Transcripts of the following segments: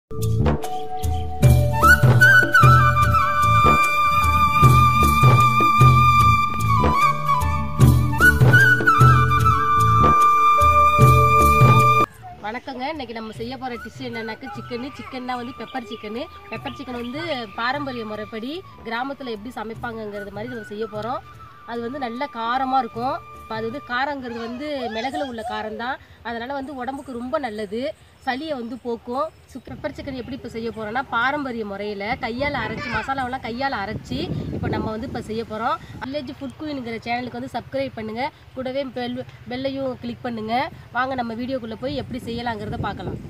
வணக்கங்க இன்னைக்கு நம்ம செய்ய போகிற டிஷ் என்னன்னாக்க சிக்கனு சிக்கன்னா வந்து பெப்பர் சிக்கனு பெப்பர் சிக்கன் வந்து பாரம்பரிய முறைப்படி கிராமத்தில் எப்படி சமைப்பாங்கங்கிறது மாதிரி நம்ம செய்ய போகிறோம் அது வந்து நல்ல காரமாக இருக்கும் இப்போ அது வந்து காரங்கிறது வந்து மிளகுல உள்ள காரம் தான் அதனால் வந்து உடம்புக்கு ரொம்ப நல்லது சளியை வந்து போக்கும் சு பெப்பர் சிக்கன் எப்படி இப்போ செய்ய போகிறோம்னா பாரம்பரிய முறையில் கையால் அரைச்சி மசாலாவெல்லாம் கையால் அரைச்சி இப்போ நம்ம வந்து இப்போ செய்ய போகிறோம் வில்லேஜ் ஃபுட் குயின்ங்கிற சேனலுக்கு வந்து சப்ஸ்கிரைப் பண்ணுங்கள் கூடவே பெல் பெல்லையும் கிளிக் பண்ணுங்கள் வாங்க நம்ம வீடியோக்குள்ளே போய் எப்படி செய்யலாங்கிறத பார்க்கலாம்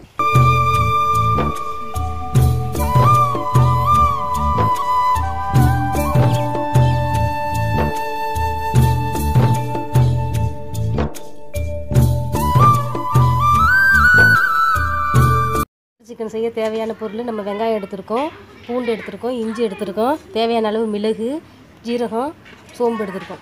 சிக்கன் செய்ய தேவையான பொருள் நம்ம வெங்காயம் எடுத்திருக்கோம் பூண்டு எடுத்திருக்கோம் இஞ்சி எடுத்திருக்கோம் தேவையான அளவு மிளகு ஜீரகம் சோம்பு எடுத்திருக்கோம்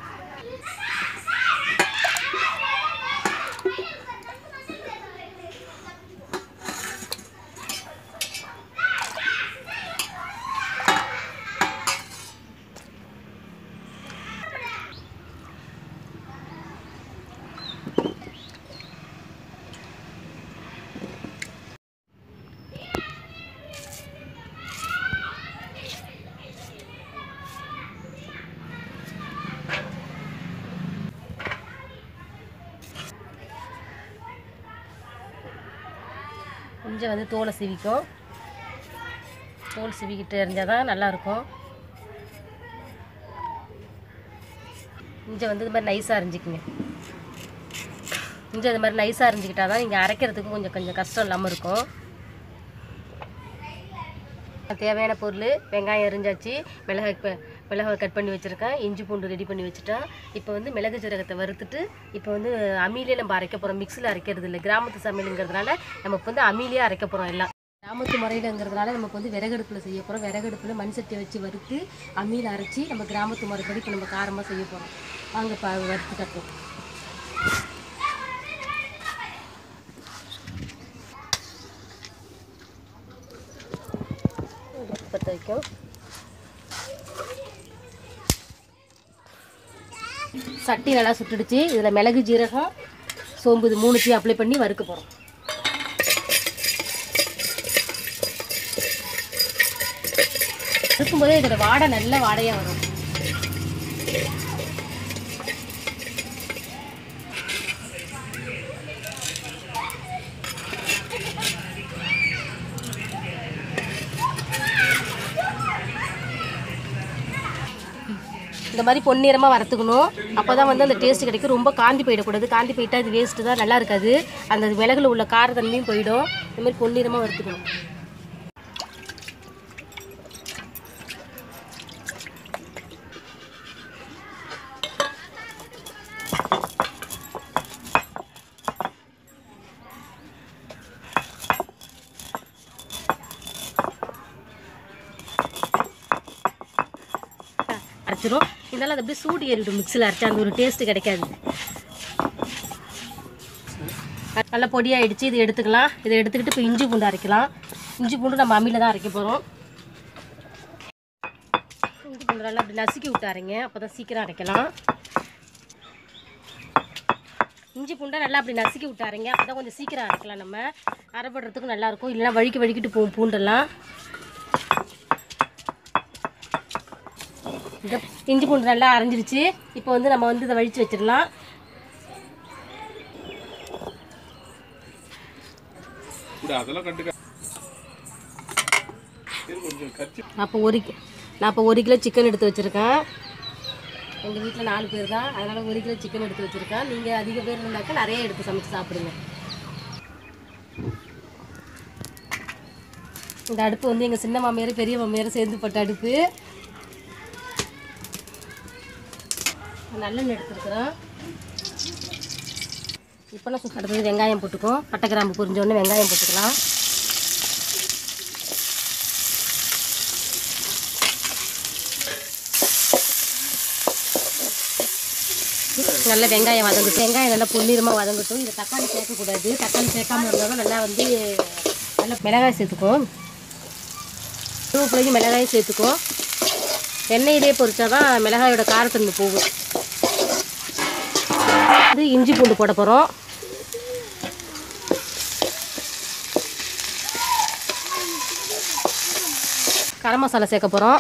கொஞ்சம் வந்து தோலை சீவிக்கும் தோல் சீவிக்கிட்டு இருந்தால் தான் நல்லாயிருக்கும் இஞ்சி வந்து இது மாதிரி நைஸாக அரிஞ்சிக்குங்க இஞ்சி அது மாதிரி நைஸாக அரிஞ்சிக்கிட்டா தான் நீங்கள் அரைக்கிறதுக்கு கொஞ்சம் கொஞ்சம் கஷ்டம் இல்லாமல் இருக்கும் தேவையான பொருள் வெங்காயம் எரிஞ்சாச்சு மிளகாய் இப்போ மிளகாய் கட் பண்ணி வச்சுருக்கேன் இஞ்சி பூண்டு ரெடி பண்ணி வச்சுட்டேன் இப்போ வந்து மிளகு சீரகத்தை வறுத்துட்டு இப்போ வந்து அமீலே நம்ம அரைக்க போகிறோம் மிக்ஸில் அரைக்கிறது இல்லை கிராமத்து சமையலுங்கிறதுனால நம்ம இப்போ வந்து அமீலே அரைக்க போகிறோம் எல்லாம் கிராமத்து முறையிலங்கிறதுனால நமக்கு வந்து விறகடுப்பில் செய்ய போகிறோம் விறகடுப்பில் மண் சட்டியை வச்சு வறுத்து அம்மியில் அரைச்சி நம்ம கிராமத்து முறைப்படி இப்போ நம்ம காரமாக செய்ய போகிறோம் வாங்க பா வறுத்து கட்டுறோம் பற்ற வைக்கும் சட்டி நல்லா சுட்டுடுச்சு இதில் மிளகு ஜீரகம் சோம்பு இது மூணுத்தையும் அப்ளை பண்ணி வறுக்க போகிறோம் இருக்கும்போதே இதோட வாடை நல்ல வாடையாக வரும் இந்த மாதிரி பொன்னிறமாக வறுத்துக்கணும் அப்போ தான் வந்து அந்த டேஸ்ட் கிடைக்கும் ரொம்ப காந்தி போயிடக்கூடாது காந்தி போயிட்டா அது வேஸ்ட்டு தான் நல்லா இருக்காது அந்த மிளகுல உள்ள காரத்தன்மையும் போயிடும் இந்த மாதிரி பொன்னிறமாக வறுத்துக்கணும் அரைச்சிரும் இருந்தாலும் அது அப்படியே சூடு ஏறிடும் மிக்ஸில் அரைச்சா அந்த ஒரு டேஸ்ட்டு கிடைக்காது நல்லா பொடியாயிடுச்சு இது எடுத்துக்கலாம் இதை எடுத்துக்கிட்டு இப்போ இஞ்சி பூண்டு அரைக்கலாம் இஞ்சி பூண்டு நம்ம அம்மியில் தான் அரைக்க போகிறோம் இஞ்சி பூண்டு நல்லா அப்படி நசுக்கி விட்டு அரைங்க அப்போ தான் சீக்கிரம் அரைக்கலாம் இஞ்சி பூண்டை நல்லா அப்படி நசுக்கி விட்டு அரைங்க அப்போ தான் கொஞ்சம் சீக்கிரம் அரைக்கலாம் நம்ம அரைப்படுறதுக்கும் நல்லாயிருக்கும் இல்லைன்னா வழுக்கி வழுக்கிட்டு போகும் பூண்டெல்லாம் இந்த இஞ்சி பூண்டு நல்லா அரைஞ்சிருச்சு இப்போ வந்து நம்ம வந்து இதை வழித்து வச்சிடலாம் கூட அதெல்லாம் கண்டுக்க இது கொஞ்சம் கச்சி நான் இப்போ ஒரு கி- நான் இப்போ ஒரு கிலோ சிக்கன் எடுத்து வச்சுருக்கேன் எங்கள் வீட்டில் நாலு பேர் தான் அதனால் ஒரு கிலோ சிக்கன் எடுத்து வச்சுருக்கேன் நீங்கள் அதிக பேர் இருந்தாக்கா நிறைய எடுத்து சமைச்சு சாப்பிடுங்க இந்த அடுப்பு வந்து எங்கள் சின்ன மாமியார் பெரிய மாமியார் சேர்ந்து போட்ட அடுப்பு நல்லெண்ணெய் எடுத்துருக்குறோம் இப்போ நான் சுத்த அடுத்தது வெங்காயம் போட்டுக்கோ பட்டை கிராம்பு பொரிஞ்ச உடனே வெங்காயம் போட்டுக்கலாம் நல்லா வெங்காயம் வதங்கட்டும் வெங்காயம் நல்லா பொன்னிறமாக வதங்கட்டும் இதை தக்காளி சேர்க்கக்கூடாது தக்காளி சேர்க்காம இருந்தாலும் நல்லா வந்து நல்லா மிளகாய் சேர்த்துக்குவோம் கருவேப்பிலையும் மிளகாயும் சேர்த்துக்குவோம் எண்ணெயிலே பொரிச்சா தான் மிளகாயோட காரத்தன்மை போகும் இது இஞ்சி பூண்டு போட போகிறோம் கரம் மசாலா சேர்க்க போகிறோம்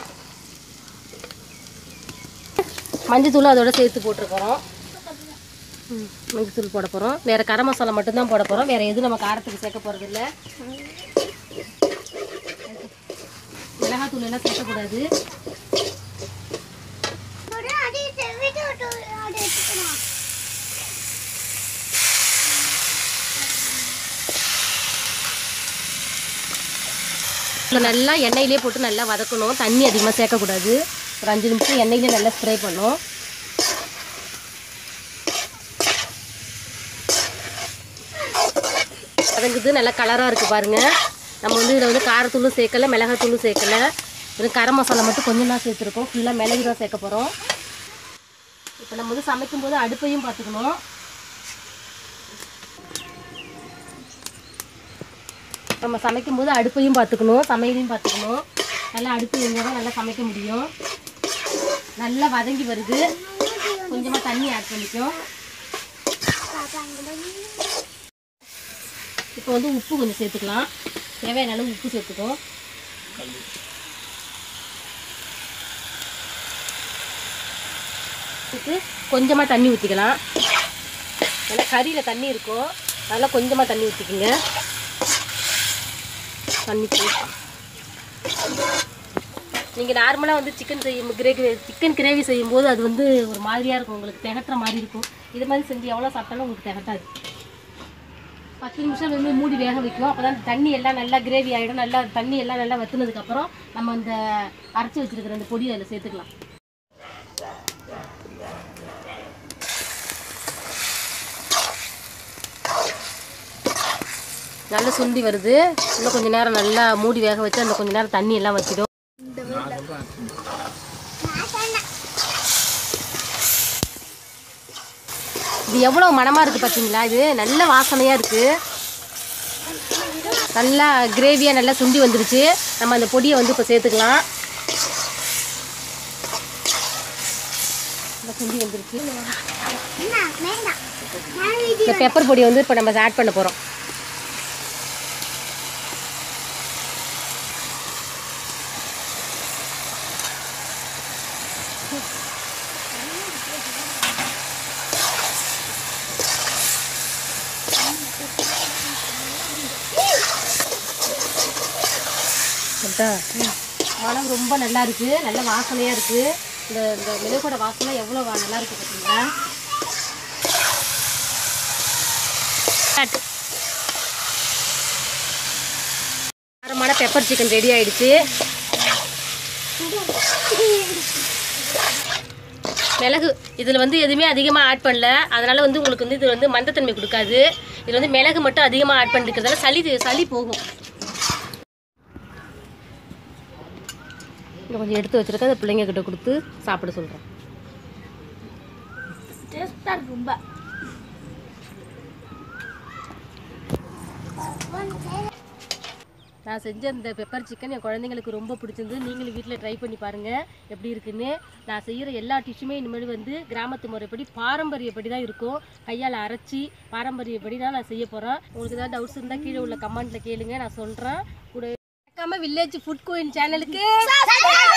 மஞ்சத்தூள் அதோட சேர்த்து போட்டிருக்கிறோம் ம், மஞ்சத்தூள் போட போகிறோம் வேறு கரம் மசாலா மட்டும்தான் போட போகிறோம் வேறு எதுவும் நம்ம காரத்துக்கு சேர்க்க போகிறது இல்லை மிளகாத்தூள் எல்லாம் சேர்க்கக்கூடாது இதில் நல்லா எண்ணெயிலே போட்டு நல்லா வதக்கணும் தண்ணி அதிகமாக சேர்க்கக்கூடாது ஒரு அஞ்சு நிமிஷம் எண்ணெயிலே நல்லா ஸ்ப்ரே பண்ணும் வதங்குது நல்லா கலராக இருக்குது பாருங்கள் நம்ம வந்து இதில் வந்து காரத்தூளும் சேர்க்கல மிளகாத்தூளும் சேர்க்கல வெறும் கரம் மசாலா மட்டும் கொஞ்சம் தான் சேர்த்துருக்கோம் ஃபுல்லாக மிளகு தான் சேர்க்க போகிறோம் இப்போ நம்ம வந்து சமைக்கும்போது அடுப்பையும் பார்த்துக்கணும் நம்ம சமைக்கும்போது அடுப்பையும் பார்த்துக்கணும் சமையலையும் பார்த்துக்கணும் நல்லா அடுப்பு இருந்தால் தான் நல்லா சமைக்க முடியும் நல்லா வதங்கி வருது கொஞ்சமாக தண்ணி ஆட் பண்ணிக்கும் இப்போ வந்து உப்பு கொஞ்சம் சேர்த்துக்கலாம் தேவையான அளவு உப்பு சேர்த்துக்கோ சேர்த்து கொஞ்சமாக தண்ணி ஊற்றிக்கலாம் நல்லா கறியில் தண்ணி இருக்கும் அதெல்லாம் கொஞ்சமாக தண்ணி ஊற்றிக்குங்க தண்ணி போட்டு நீங்கள் நார்மலாக வந்து சிக்கன் செய்யும் கிரேவி சிக்கன் கிரேவி செய்யும்போது அது வந்து ஒரு மாதிரியாக இருக்கும் உங்களுக்கு திகட்டுற மாதிரி இருக்கும் இது மாதிரி செஞ்சு எவ்வளோ சாப்பிட்டாலும் உங்களுக்கு திகட்டாது பத்து நிமிஷம் வந்து மூடி வேக வைக்கும் அப்போ தான் தண்ணி எல்லாம் நல்லா கிரேவி ஆகிடும் நல்லா தண்ணி எல்லாம் நல்லா வத்துனதுக்கப்புறம் நம்ம அந்த அரைச்சி வச்சிருக்கிற அந்த பொடி அதில் சேர்த்துக்கலாம் நல்லா சுண்டி வருது இன்னும் கொஞ்சம் நேரம் நல்லா மூடி வேக வச்சு அந்த கொஞ்சம் நேரம் தண்ணி எல்லாம் வச்சிடும் இது எவ்வளோ மணமாக இருக்குது பார்த்தீங்களா இது நல்ல வாசனையாக இருக்குது நல்லா கிரேவியாக நல்லா சுண்டி வந்துருச்சு நம்ம அந்த பொடியை வந்து இப்போ சேர்த்துக்கலாம் நல்லா சுண்டி வந்துருச்சு இந்த பெப்பர் பொடியை வந்து இப்போ நம்ம ஆட் பண்ண போகிறோம் கரெக்டா மனம் ரொம்ப நல்லா இருக்கு நல்ல வாசனையா இருக்கு இந்த இந்த மிளகோட வாசனை எவ்வளோ வா- நல்லா இருக்கு பார்த்தீங்களா Cut. காரமான பெப்பர் சிக்கன் ரெடி ஆயிடுச்சு மிளகு இதில் வந்து எதுவுமே அதிகமாக ஆட் பண்ணல அதனால வந்து உங்களுக்கு வந்து இது வந்து மந்தத்தன்மை கொடுக்காது இதில் வந்து மிளகு மட்டும் அதிகமாக ஆட் பண்ணிருக்கிறதால சளி சளி போகும் இன்னும் கொஞ்சம் எடுத்து வச்சிருக்க அதை பிள்ளைங்க கிட்ட கொடுத்து சாப்பிட சொல்கிறேன் ரொம்ப நான் செஞ்ச இந்த பெப்பர் சிக்கன் என் குழந்தைங்களுக்கு ரொம்ப பிடிச்சிருந்து நீங்களும் வீட்டில் ட்ரை பண்ணி பாருங்கள் எப்படி இருக்குன்னு நான் செய்கிற எல்லா டிஷ்ஷுமே இனிமேல் வந்து கிராமத்து முறைப்படி பாரம்பரியப்படி தான் இருக்கும் கையால் அரைச்சி பாரம்பரியப்படி தான் நான் செய்ய போகிறேன் உங்களுக்கு ஏதாவது டவுட்ஸ் இருந்தால் கீழே உள்ள கமெண்ட்டில் கேளுங்க நான் சொல்கிறேன் கூட மறக்காம வில்லேஜ் ஃபுட் கோயின் சேனலுக்கு